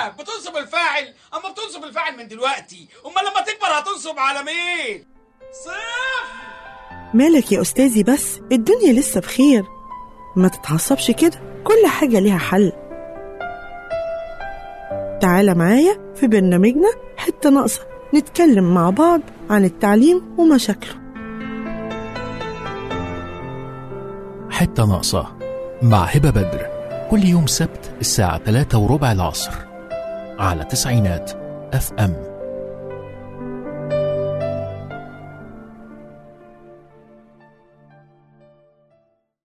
بقى بتنصب الفاعل اما بتنصب الفاعل من دلوقتي امال لما تكبر هتنصب على مين صفر مالك يا أستاذي بس الدنيا لسه بخير ما تتعصبش كده كل حاجة ليها حل تعالى معايا في برنامجنا حتة ناقصة نتكلم مع بعض عن التعليم ومشاكله حتة ناقصة مع هبة بدر كل يوم سبت الساعة 3 وربع العصر على تسعينات اف ام